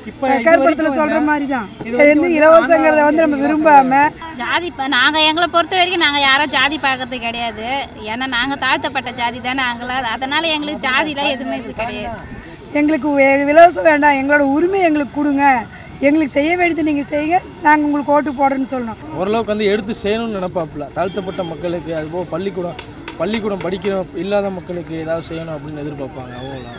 இப்போ சர்க்கார் படத்தில் சொல்கிற மாதிரி தான் வந்து இலவசங்கிறத வந்து நம்ம விரும்பாம ஜாதி இப்போ நாங்கள் எங்களை பொறுத்த வரைக்கும் நாங்கள் யாரும் ஜாதி பார்க்கறது கிடையாது ஏன்னா நாங்கள் தாழ்த்தப்பட்ட ஜாதி தானே நாங்களா அதனால் எங்களுக்கு ஜாதிலாம் எதுவுமே இது கிடையாது எங்களுக்கு வே- இலவசம் வேண்டாம் எங்களோட உரிமை எங்களுக்கு கொடுங்க எங்களுக்கு செய்ய வேண்டியது நீங்கள் செய்யுங்க நாங்கள் உங்களுக்கு ஓட்டு போடுறோன்னு சொல்லணும் ஓரளவுக்கு வந்து எடுத்து செய்யணும்னு நினைப்பாப்புல தாழ்த்தப்பட்ட மக்களுக்கு அதுபோக பள்ளிக்கூடம் பள்ளிக்கூடம் படிக்கிற இல்லாத மக்களுக்கு ஏதாவது செய்யணும் அப்படின்னு எதிர்பார்ப்பாங்க அவ்வளோதான்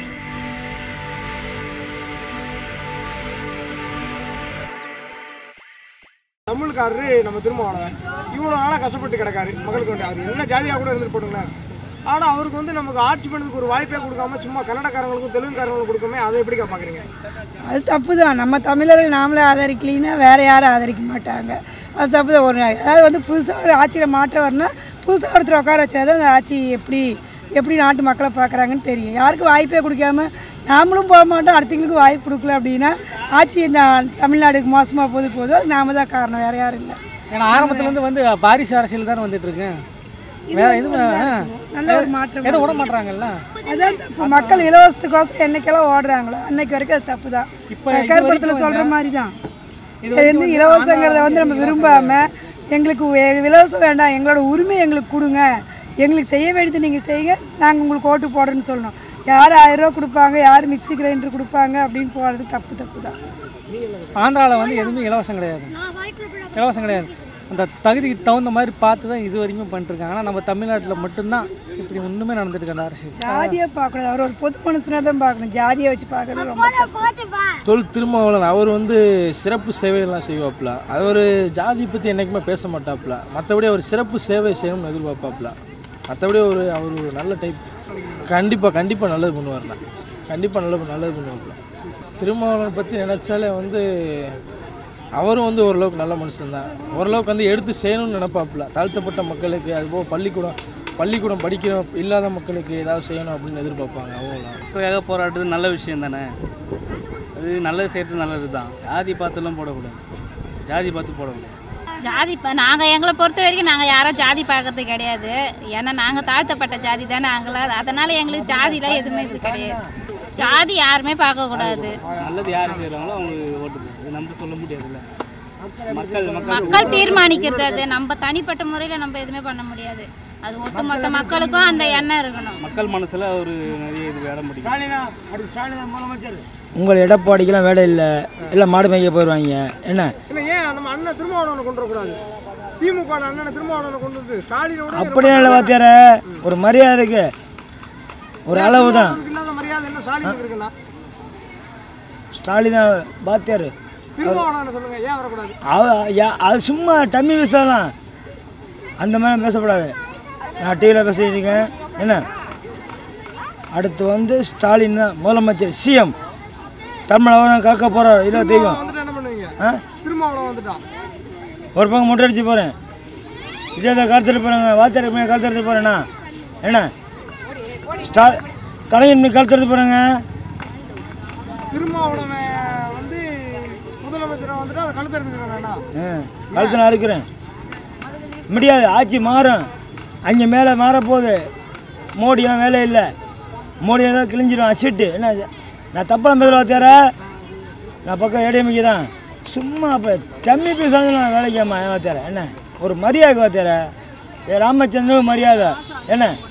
தமிழ்காரரு நம்ம திருமாவளவன் இவ்வளோ நாளாக கஷ்டப்பட்டு கிடக்காரு மக்களுக்கு வேண்டிய அவர் என்ன ஜாதியாக கூட இருந்துட்டு போட்டுங்களேன் ஆனால் அவருக்கு வந்து நமக்கு ஆட்சி பண்ணதுக்கு ஒரு வாய்ப்பே கொடுக்காம சும்மா கன்னடக்காரங்களுக்கும் தெலுங்குக்காரங்களுக்கும் கொடுக்காம அதை எப்படிக்கா பார்க்குறீங்க அது தப்பு தான் நம்ம தமிழர்கள் நாமளே ஆதரிக்கலைன்னா வேறு யாரும் ஆதரிக்க மாட்டாங்க அது தப்பு தான் ஒரு அதாவது வந்து புதுசாக ஒரு ஆட்சியில் மாற்றம் வரணும்னா புதுசாக ஒருத்தர் உட்கார வச்சாதான் அந்த ஆட்சி எப்படி எப்படி நாட்டு மக்களை பார்க்குறாங்கன்னு தெரியும் யாருக்கும் வாய்ப்பே கொடுக்காம நாமளும் போக மாட்டோம் அடுத்தவங்களுக்கு வாய்ப்பு கொடுக்கல அப்படின்னா ஆட்சி இந்த தமிழ்நாடுக்கு மோசமாக போது போதும் அது நாம தான் காரணம் வேறு யாரும் இல்லை ஏன்னா ஆரம்பத்துலேருந்து வந்து வாரிசு அரசியல் தானே வந்துட்டு இருக்கு வேற எதுவும் ஆ, நல்ல ஒரு மாற்றம் எதுவும் விட மாட்டாங்கல்ல அதான் தப்பு மக்கள் இலவசத்துக்கோசரம் என்னைக்கெல்லாம் ஓடுறாங்களோ அன்னைக்கு வரைக்கும் அது தப்பு தான் சர்க்கார் படத்தில் சொல்கிற மாதிரி தான் இது வந்து இலவசங்கிறத வந்து நம்ம விரும்பாம எங்களுக்கு வே- இலவசம் வேண்டாம் எங்களோட உரிமை எங்களுக்கு கொடுங்க எங்களுக்கு செய்ய வேண்டியது நீங்கள் செய்யுங்க நாங்கள் உங்களுக்கு ஓட்டு போடுறோன்னு சொல்லணும் யார் ஆயிரம் ரூபா கொடுப்பாங்க யார் மிக்ஸி கிரைண்டர் கொடுப்பாங்க அப்படின்னு போகிறது தப்பு தப்பு தான் ஆந்திராவில் வந்து எதுவுமே இலவசம் கிடையாது இலவசம் கிடையாது அந்த தகுதிக்கு தகுந்த மாதிரி பார்த்து தான் இது வரைக்கும் பண்ணிட்டுருக்காங்க ஆனால் நம்ம தமிழ்நாட்டில் மட்டும்தான் இப்படி ஒன்றுமே நடந்துட்டு இருக்கு அந்த அரசியல் ஜாதியை பார்க்கக்கூடாது அவர் ஒரு பொது மனுஷனாக தான் பார்க்கணும் ஜாதியை வச்சு பார்க்கறது ரொம்ப தப்பு தொல் திருமாவளவன் அவர் வந்து சிறப்பு சேவையெல்லாம் செய்வாப்புல அவர் ஜாதி பற்றி என்றைக்குமே பேச மாட்டாப்புல மற்றபடி அவர் சிறப்பு சேவை செய்யணும்னு எதிர்பார்ப்பாப்புல மற்றபடி ஒரு அவர் ஒரு நல்ல டைப் கண்டிப்பாக கண்டிப்பாக நல்லது பண்ணுவார்ண்ணா கண்டிப்பாக நல்லது நல்லது பண்ணுவாப்புல திருமாவளவன் பற்றி நினச்சாலே வந்து அவரும் வந்து ஓரளவுக்கு நல்ல மனுஷன்தான் ஓரளவுக்கு வந்து எடுத்து செய்யணும்னு நினைப்பாப்புல தாழ்த்தப்பட்ட மக்களுக்கு அதுபோக பள்ளிக்கூடம் பள்ளிக்கூடம் படிக்கிற இல்லாத மக்களுக்கு ஏதாவது செய்யணும் அப்படின்னு எதிர்பார்ப்பாங்க அவ்வளோதான் மக்களுக்காக போராடுறது நல்ல விஷயம் தானே அது நல்லது செய்கிறது நல்லது தான் ஜாதி பார்த்துலாம் போடக்கூடாது ஜாதி பார்த்து போடக்கூடாது ஜாதி இப்போ நாங்கள் எங்களை பொறுத்த வரைக்கும் நாங்கள் யாரும் ஜாதி பார்க்கறது கிடையாது ஏன்னா நாங்கள் தாழ்த்தப்பட்ட ஜாதி தானே நாங்களா அதனால் எங்களுக்கு ஜாதிலாம் எதுவுமே இது கிடையாது ஜாதி யாருமே பார்க்கக்கூடாது நல்லது யார் செய்கிறாங்களோ அவங்களுக்கு ஓட்டு போடுறது இது நம்ம சொல்ல முடியாதுல்ல மக்கள் மக்கள் மக்கள் தீர்மானிக்கிறது அது நம்ம தனிப்பட்ட முறையில் நம்ம எதுவுமே பண்ண முடியாது அது ஒட்டுமொத்த மக்களுக்கும் அந்த எண்ணம் இருக்கணும் மக்கள் மனசில் ஒரு நிறைய இது இடம் பிடிக்கும் உங்கள் எடப்பாடிக்கெல்லாம் வேலை இல்லை இல்லை மாடு மேய்க்க போயிடுவாங்க என்ன இல்லை ஏன் நம்ம அண்ணன் திருமாவளவனை கொண்டு வரக்கூடாது திமுக ல அண்ணனை திருமாவளவனை கொண்டு வந்து ஸ்டாலினோட அப்படியே இல்லை வாத்தியார ஒரு மரியாதை இருக்கு ஒரு அளவு தான் அவருக்கு இல்லாத மரியாதை என்ன ஸ்டாலினுக்கு இருக்குண்ணா ஸ்டாலின் தான் வாத்தியார் திருமாவளவனை சொல்லுங்க ஏன் வரக்கூடாது அவ- யா- அது சும்மா டம்மி பேசலாம் அந்த மாதிரி பேசக்கூடாது நான் டிவியில் பேசிட்டு இருக்கேன் என்ன அடுத்து வந்து ஸ்டாலின் தான் முதலமைச்சர் சிஎம் தமிழ் தான் காக்க போகிறார் இல்லை தெய்வம் வந்துட்டு என்ன பண்ணுவீங்க ஆ திருமாவளவன் வந்துட்டான் ஒரு பக்கம் முட்டை அடிச்சு போகிறேன் இதே தான் கருத்துட்டு போகிறேங்க வாத்தியார் போய் கருத்து எடுத்து போகிறேண்ணா என்ன ஸ்டா கலைஞர் போய் கருத்து எடுத்து போகிறேங்க திருமாவளவன் வந்து முதலமைச்சராக வந்துட்டு அதை கழுத்து எடுத்துக்கிறேன் கழுத்து நான் இருக்கிறேன் முடியாது ஆட்சி மாறும் அங்கே மேலே மாறப்போகுது மோடியெல்லாம் வேலை இல்லை மோடி ஏதாவது கிழிஞ்சிடும் அச்சிட்டு என்ன இது? நான் தப்பெல்லாம் பேசுகிற வாத்தியார நான் பக்கம் ஏடிஎம்கே தான் சும்மா அப்போ டம்மி பேசாத நான் வேலைக்கு ஏமா வாத்தியார என்ன ஒரு மரியாதை வாத்தியார ஏ ராமச்சந்திரன் மரியாதை என்ன